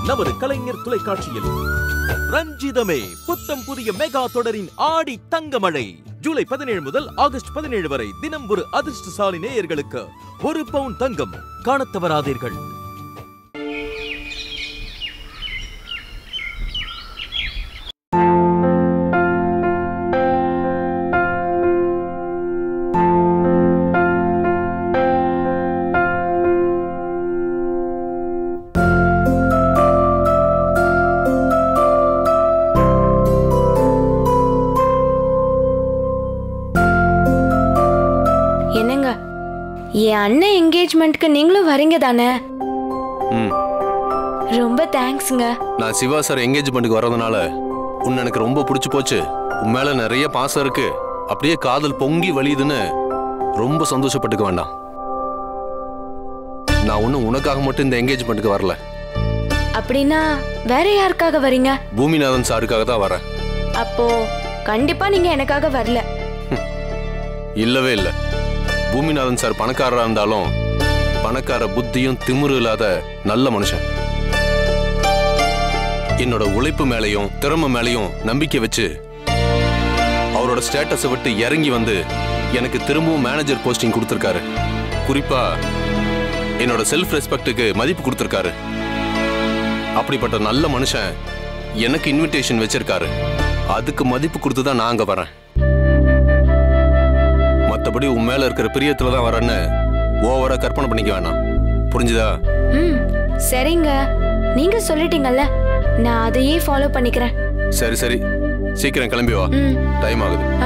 நமது கலைஞர் தொலைக்காட்சியில் ரஞ்சிதமே புத்தம் புதிய மெகா தொடரின் ஆடி தங்கமழை ஜூலை பதினேழு முதல் ஆகஸ்ட் பதினேழு வரை தினம் ஒரு அதிர்ஷ்டசாலி நேயர்களுக்கு ஒரு பவுன் தங்கம் காணத் தவறாதீர்கள் என்னங்க என் அண்ணன் என்கேஜ்மெண்ட்க்கு நீங்களும் வரீங்க தானே ம் ரொம்ப தேங்க்ஸ்ங்க நான் சிவா சார் என்கேஜ்மெண்ட்டுக்கு வர்றதுனால உன்னை எனக்கு ரொம்ப பிடிச்சு போச்சு உன் மேல நிறைய பாசம் இருக்கு அப்படியே காதல் பொங்கி வலியுதுன்னு ரொம்ப சந்தோஷப்பட்டுக்க வேண்டாம் நான் ஒன்றும் உனக்காக மட்டும் இந்த என்கேஜ்மெண்ட்டுக்கு வரல அப்படின்னா வேற யாருக்காக வரீங்க பூமிநாதன் சாருக்காக தான் வரேன் அப்போ கண்டிப்பா நீங்க எனக்காக வரல இல்லவே இல்லை பூமிநாதன் சார் பணக்காரரா இருந்தாலும் பணக்கார புத்தியும் திமிரு இல்லாத நல்ல மனுஷன் என்னோட உழைப்பு மேலையும் திறமை மேலையும் நம்பிக்கை வச்சு அவரோட ஸ்டேட்டஸை விட்டு இறங்கி வந்து எனக்கு திரும்பவும் மேனேஜர் போஸ்டிங் கொடுத்துருக்காரு குறிப்பா என்னோட செல்ஃப் ரெஸ்பெக்ட்டுக்கு மதிப்பு கொடுத்துருக்காரு அப்படிப்பட்ட நல்ல மனுஷன் எனக்கு இன்விடேஷன் வச்சிருக்காரு அதுக்கு மதிப்பு கொடுத்து தான் நான் அங்க வரேன் மத்தபடி உன் மேல இருக்கிற பிரியத்துல தான் வரேன்னு ஓவரா கற்பனை பண்ணிக்க வேணாம் புரிஞ்சுதா ம் சரிங்க நீங்க சொல்லிட்டீங்கல்ல நான் அதையே ஃபாலோ பண்ணிக்கிறேன் சரி சரி சீக்கிரம் கிளம்பி வா ம் டைம் ஆகுது ஆ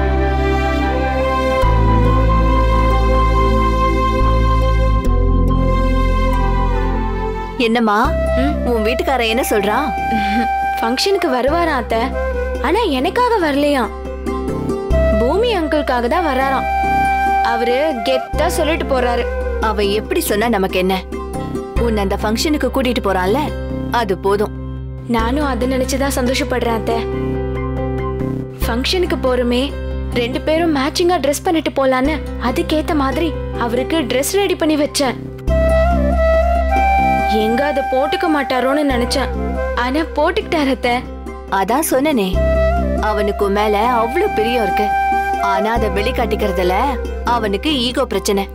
என்னம்மா ம். உன் வீட்டுக்காரன் என்ன சொல்றான் ஃபங்க்ஷனுக்கு வருவாராம் அத்தை ஆனா எனக்காக வரலையாம் பூமி அங்கிள்காக தான் வராராம் அவரு கெத்தா சொல்லிட்டு போறாரு அவன் எப்படி சொன்னா நமக்கு என்ன உன்னை அந்த ஃபங்க்ஷனுக்கு கூட்டிட்டு போறான்ல அது போதும் நானும் அதை நினைச்சுதான் சந்தோஷப்படுறேன் அத்தை ஃபங்க்ஷனுக்கு போறோமே ரெண்டு பேரும் மேட்சிங்கா ட்ரெஸ் பண்ணிட்டு போலான்னு அதுக்கேத்த மாதிரி அவருக்கு ட்ரெஸ் ரெடி பண்ணி வச்சேன் எங்க அதை போட்டுக்க மாட்டாரோன்னு நினைச்சேன் ஆனா போட்டுக்கிட்டாரு அத்தை அதான் சொன்னனே அவனுக்கு உன் மேல அவ்வளவு பிரியம் இருக்கு ஆனா அதை வெளிக்காட்டிக்கிறதுல அவனுக்கு ஈகோ பிரச்சனை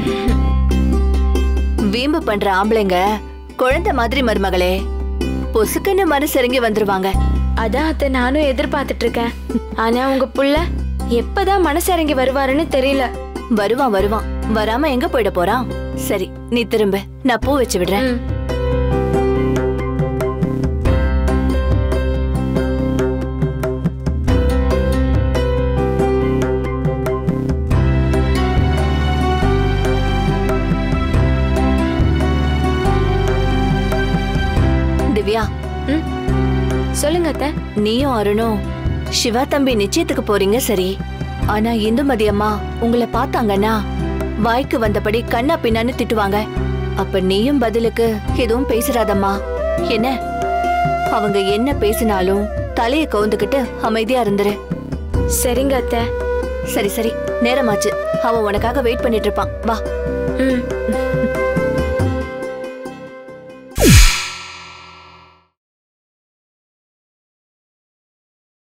வீம்பு பண்ற ஆம்பளைங்க குழந்தை மாதிரி மருமகளே பொசுக்குன்னு மனசிறங்கி வந்துருவாங்க அதான் அத்தை நானும் எதிர்பார்த்துட்டு இருக்கேன் ஆனா உங்க புள்ள எப்பதான் மனசிறங்கி வருவாருன்னு தெரியல வருவான் வருவான் வராம எங்க போயிட போறான் சரி நீ திரும்ப நான் பூ வச்சு விடுறேன் ம். திவ்யா ம். சொல்லுங்க அத்தை நீயும் அருணும் சிவா தம்பி நிச்சயத்துக்கு போறீங்க சரி ஆனா இந்துமதி அம்மா உங்களை பார்த்தாங்கன்னா வாய்க்கு வந்தபடி கண்ணா பின்னான்னு திட்டுவாங்க அப்ப நீயும் பதிலுக்கு எதுவும் பேசுறாதம்மா என்ன அவங்க என்ன பேசினாலும் தலைய கவுந்துக்கிட்டு அமைதியா இருந்துரு சரிங்க அத்தை சரி சரி நேரமாச்சு அவன் உனக்காக வெயிட் பண்ணிட்டு இருப்பான் வா ம்